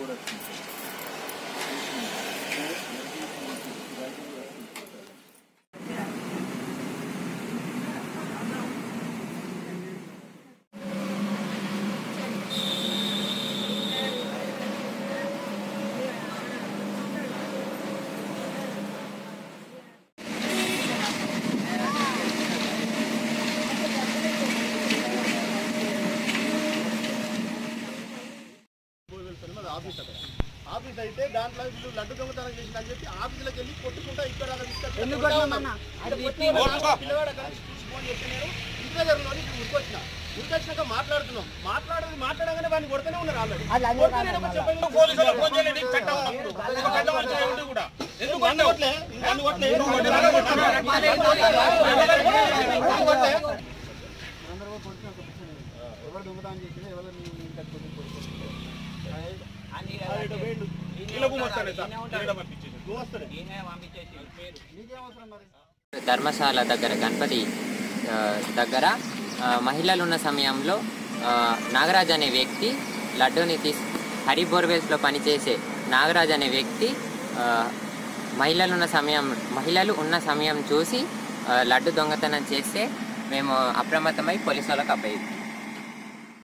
కూడా వచ్చింది వెళ్తాను అది ఆఫీస్ అక్కడ ఆఫీస్ అయితే దాంట్లో వీళ్ళు లడ్డు దొంగతనం చేసిన అని చెప్పి ఆఫీసులకు వెళ్ళి కొట్టుకుంటా ఇక్కడ అలా తీసుకొచ్చి ఎందుకు కొడతా కొట్టినాం ఉన్నారు. అన్న? అంటే కొట్టి వాళ్ళ పిల్లవాడు అక్కడ నుంచి తీసుకొని చెప్పి నేను ఇంటి దగ్గర ఉన్నాను ఇక్కడ ఉరికొచ్చిన ఉరికొచ్చినాక మాట్లాడుతున్నాం మాట్లాడేది మాట్లాడగానే వాడిని కొడుతూనే ఉన్నారు ఆల్రెడీ అది అదే కొడితే కాదు నేను మళ్ళా. చెప్పాను, పోలీసులకు ఫోన్ చేయలేదు నీకు చట్టం ఉన్నప్పుడు ఒక పెద్ద మనిషి ఉండి కూడా ఎందుకు నన్ను కొట్టలే, నన్ను కొట్టలే. నన్ను కొట్టలే. ఎవరు దొంగతనం చేసినా ఎవరు మీ ఇంటికి వచ్చి కొడుకుంటారు. ఆడ వేళ్ళు. వీళ్ళకు మొత్తాన్ని సార్ వీళ్ళ పంపించేసి నువ్వు వస్తాడు. పేరు నీకేం అవసరం మరి ధర్మశాల దగ్గర గణపతి ఆ, దగ్గర ఆ, మహిళలు ఉన్న సమయంలో ఆ, నాగరాజ్ అనే వ్యక్తి లడ్డూని తీసి హరి బోర్వెల్స్లో పనిచేసే నాగరాజ్ అనే వ్యక్తి ఆ, మహిళలు ఉన్న సమయం మహిళలు ఉన్న సమయం చూసి ఆ, లడ్డు దొంగతనం చేస్తే మేము అప్రమత్తమై పోలీసు వాళ్ళకి అప్పయ్యి